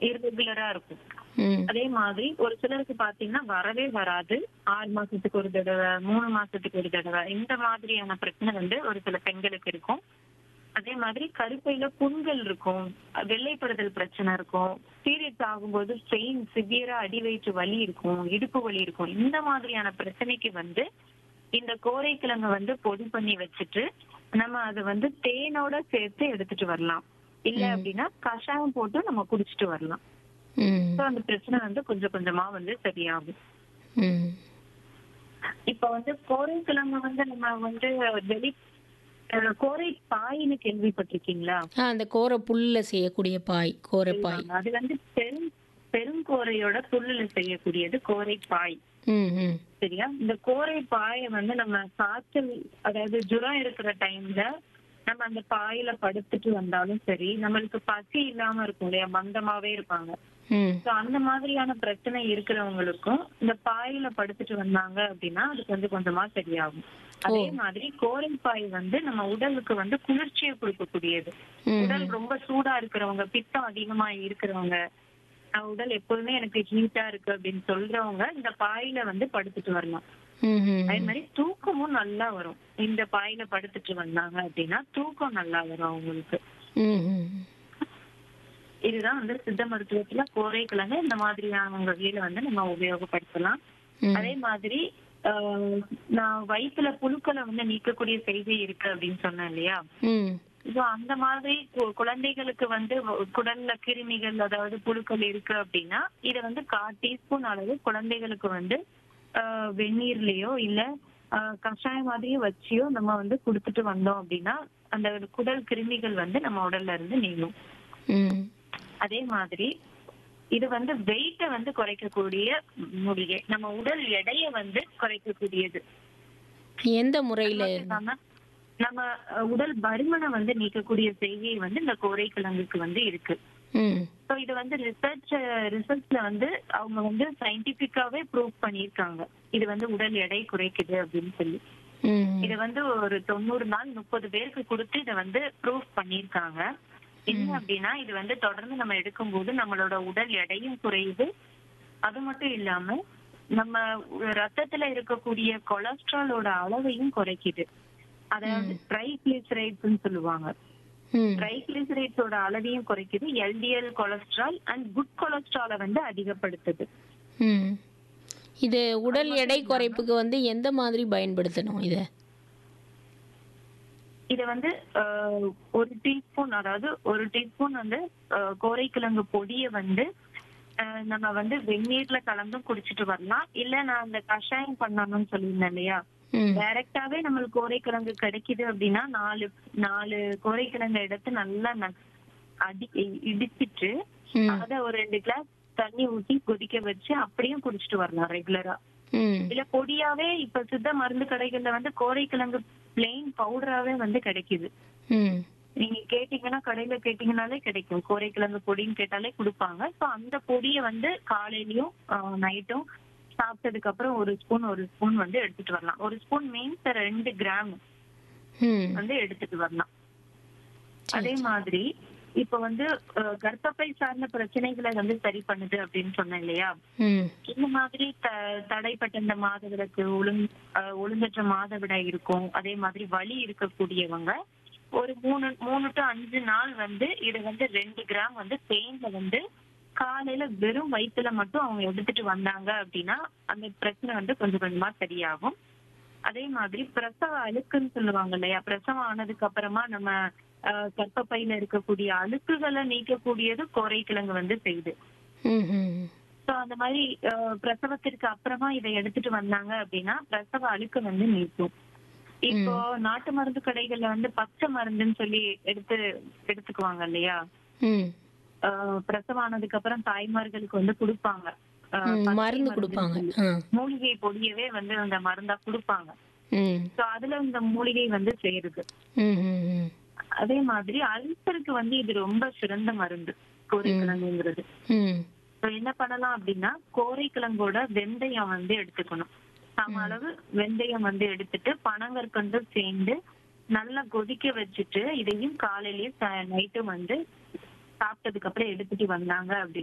இர்ரெகுலரா இருக்கும் ம் அதே மாதிரி ஒரு சிலருக்கு பாத்தீங்கன்னா வரவே வராது ஆறு மாசத்துக்கு ஒரு தடவை மூணு மாசத்துக்கு ஒரு தடவை இந்த மாதிரியான பிரச்சனை வந்து ஒரு சில பெண்களுக்கு இருக்கும் அதே மாதிரி கருப்பையில புண்கள் இருக்கும் வெள்ளைப்படுதல் பிரச்சனை இருக்கும் பீரியட்ஸ் ஆகும்போது பெயின் சிவியரா அடி வயிற்று வலி இருக்கும் இடுப்பு வலி இருக்கும் இந்த மாதிரியான பிரச்சனைக்கு வந்து இந்த கோரைக்கிழங்கு வந்து பொடி பண்ணி வச்சுட்டு நம்ம அதை வந்து தேனோட சேர்த்து எடுத்துட்டு வரலாம் இல்ல அப்படின்னா கஷாயம் போட்டு நம்ம குடிச்சிட்டு வரலாம் ம் ஸோ அந்த பிரச்சனை வந்து கொஞ்சம் கொஞ்சமா வந்து சரியாகும் ம் இப்ப வந்து கோரைக்கிழங்கு வந்து நம்ம வந்து வெளி அஹ் கோரை பாயின்னு கேள்விப்பட்டிருக்கீங்களா ஆ அந்த கோரை புல்ல செய்யக்கூடிய பாய் கோரை பாய் அது வந்து பெரும் பெருங்கோரையோட புல்லுல செய்யக்கூடியது கோரை பாய் ம் ம் சரியா இந்த கோரை பாயை வந்து நம்ம காய்ச்சல் அதாவது ஜுரம் இருக்கிற டைம்ல நம்ம அந்த பாயில படுத்துட்டு வந்தாலும் சரி நம்மளுக்கு பசி இல்லாம இருக்கும் இல்லையா மந்தமாவே இருப்பாங்க ம் So, அந்த மாதிரியான பிரச்சனை இருக்கிறவங்களுக்கும் இந்த பாயில படுத்துட்டு வந்தாங்க அப்படின்னா அது கொஞ்சம் கொஞ்சமா சரியாகும் அதே மாதிரி கோரைப்பாய் வந்து நம்ம உடலுக்கு வந்து குளிர்ச்சியை கொடுக்கக்கூடியது ம் உடல் ரொம்ப சூடா இருக்கிறவங்க பித்தம் அதிகமா இருக்கிறவங்க நான் உடல் எப்போதுமே எனக்கு ஹீட்டா இருக்கு அப்படின்னு சொல்றவங்க இந்த பாயில வந்து படுத்துட்டு வரலாம் ம் ம் அதே மாதிரி தூக்கமும் நல்லா வரும் இந்த பாயில படுத்துட்டு வந்தாங்க அப்படின்னா தூக்கம் நல்லா வரும் அவங்களுக்கு ம் ம் இதுதான் வந்து சித்த மருத்துவத்துல கோரைக்கிழங்கு இந்த மாதிரியான வகையில வந்து நம்ம உபயோகப்படுத்தலாம் ம் அதே மாதிரி ஆஹ், நான் வயிற்றுல புழுக்களை வந்து நீக்கக்கூடிய செய்கை இருக்கு அப்படின்னு சொன்னேன் இல்லையா ம் இப்போ அந்த மாதிரி கு- குழந்தைகளுக்கு வந்து வ- குடல்ல கிருமிகள் அதாவது புழுக்கள் இருக்கு அப்படின்னா இத வந்து கால் டீஸ்பூன் அளவு குழந்தைகளுக்கு வந்து ஆஹ், வெந்நீர்லயோ இல்ல ஆஹ், கஷாயம் மாதிரியே வச்சியோ நம்ம வந்து கொடுத்துட்டு வந்தோம் அப்படின்னா அந்த குடல் கிருமிகள் வந்து நம்ம உடல்ல இருந்து நீங்கும் ம் அதே மாதிரி இது வந்து வெயிட்ட வந்து குறைக்கக்கூடிய மூலிகை நம்ம உடல் எடையை வந்து குறைக்கக்கூடியது எந்த முறையில் நம்ம நம்ம அஹ், உடல் பருமனை வந்து நீக்கக்கூடிய செய்கை வந்து இந்த கோரைக்கிழங்குக்கு வந்து இருக்கு ம் ஸோ இது வந்து ரிசர்ச் ரிசர்ச்ல வந்து அவங்க வந்து சயின்டிபிக்காவே ப்ரூவ் பண்ணியிருக்காங்க இது வந்து உடல் எடை குறைக்குது அப்படின்னு சொல்லி ம் இது வந்து ஒரு தொண்ணூறு நாள் முப்பது பேருக்கு கொடுத்து இதை வந்து ப்ரூவ் பண்ணியிருக்காங்க என்ன அப்படின்னா இது வந்து தொடர்ந்து நம்ம எடுக்கும்போது நம்மளோட உடல் எடையும் குறையுது அது மட்டும் இல்லாம நம்ம ரத்தத்துல இருக்கக்கூடிய கொலஸ்ட்ராலோட அளவையும் குறைக்குது அதாவது ட்ரைகிளிசரைட்ஸ்னு சொல்லுவாங்க ம் ட்ரைகிளிசரைட்ஸோட அளவையும் குறைக்குது எல்டிஎல் கொலஸ்ட்ரால் அண்ட் குட் கொலஸ்ட்ராலை வந்து அதிகப்படுத்துது ம் இது உடல் எடை குறைப்புக்கு வந்து எந்த மாதிரி பயன்படுத்தணும் இதை இது வந்து ஆஹ், ஒரு டீஸ்பூன் அதாவது ஒரு டீஸ்பூன் வந்து ஆஹ், கோரைக்கிழங்கு பொடியை வந்து ஆஹ், நம்ம வந்து வெந்நீர்ல கலந்தும் குடிச்சிட்டு வரலாம் இல்ல நான் அந்த கஷாயம் பண்ணணும்னு சொல்லியிருந்தேன் இல்லையா ம் டைரக்டாவே நம்மளுக்கு கோரைக்கிழங்கு கிடைக்குது அப்படின்னா நாலு நாலு கோரைக்கிழங்கு எடுத்து நல்லா ந- அடி இடிச்சிட்டு ம் அத ஒரு ரெண்டு கிளாஸ் தண்ணி ஊத்தி கொதிக்க வச்சு அப்படியும் குடிச்சிட்டு வரலாம் ரெகுலரா ம் இல்ல பொடியாவே இப்ப சித்த மருந்து கடைகள்ல வந்து கோரைக்கிழங்கு பிளெயின் பவுடராவே வந்து கிடைக்குது ம் நீங்க கேட்டீங்கன்னா கடையில கேட்டீங்கன்னாலே கிடைக்கும் கோரைக்கிழங்கு பொடின்னு கேட்டாலே கொடுப்பாங்க சோ அந்த பொடியை வந்து காலையிலயும் நைட்டும் சாப்பிட்டதுக்கு அப்புறம் ஒரு ஸ்பூன் ஒரு ஸ்பூன் வந்து எடுத்துட்டு வரலாம் ஒரு ஸ்பூன் மீன்ஸ் ரெண்டு கிராம் ம் வந்து எடுத்துட்டு வரலாம் அதே மாதிரி இப்ப வந்து அஹ், கர்ப்பப்பை சார்ந்த பிரச்சனைகளை வந்து சரி பண்ணுது அப்படின்னு சொன்னேன் இல்லையா ம் இந்த மாதிரி த தடைப்பட்ட இந்த மாதவிடக்கு ஒழுங் அஹ், ஒழுங்கற்ற மாதவிடாய் இருக்கும் அதே மாதிரி வலி இருக்கக்கூடியவங்க ஒரு மூணு மூணு டு அஞ்சு நாள் வந்து இது வந்து ரெண்டு கிராம் வந்து தேன்ல வந்து காலையில வெறும் வயிற்றுல மட்டும் அவங்க எடுத்துட்டு வந்தாங்க அப்படின்னா அந்த பிரச்சனை வந்து கொஞ்சம் கொஞ்சமா சரியாகும் அதே மாதிரி பிரசவ அழுக்குன்னு சொல்லுவாங்க இல்லையா பிரசவம் ஆனதுக்கு அப்புறமா நம்ம அஹ், கர்ப்பப்பையில இருக்கக்கூடிய அழுக்குகளை நீக்கக்கூடியது கோரைக்கிழங்கு வந்து செய்யுது ம் ம் சோ அந்த மாதிரி அஹ், பிரசவத்திற்கு அப்புறமா இதை எடுத்துட்டு வந்தாங்க அப்படின்னா பிரசவ அழுக்கு வந்து நீக்கும் இப்போ நாட்டு மருந்து கடைகள்ல வந்து பச்சை மருந்துன்னு சொல்லி எடுத்து எடுத்துக்குவாங்க இல்லையா ம் அஹ், பிரசவம் ஆனதுக்கு அப்புறம் தாய்மார்களுக்கு வந்து கொடுப்பாங்க அஹ், ம், பச்சை மருந்து மருந்துன்னு கொடுப்பாங்க சொல்லி. ஆ மூலிகை பொடியவே வந்து அந்த மருந்தா கொடுப்பாங்க ம் சோ அதுல இந்த மூலிகை வந்து சேருது ம் ம் ம் அதே மாதிரி அல்சருக்கு வந்து இது ரொம்ப சிறந்த மருந்து கோரைக்கிழங்குங்கிறது ம் So என்ன பண்ணலாம் அப்படின்னா கோரைக்கிழங்கோட வெந்தயம் வந்து எடுத்துக்கணும் சம அளவு வெந்தயம் வந்து எடுத்துட்டு பனங்கற்கண்டு சேர்ந்து நல்லா கொதிக்க வச்சுட்டு இதையும் காலையிலயும் நைட்டும் வந்து சாப்பிட்டதுக்கு அப்புறம் எடுத்துட்டு வந்தாங்க அப்படின்னா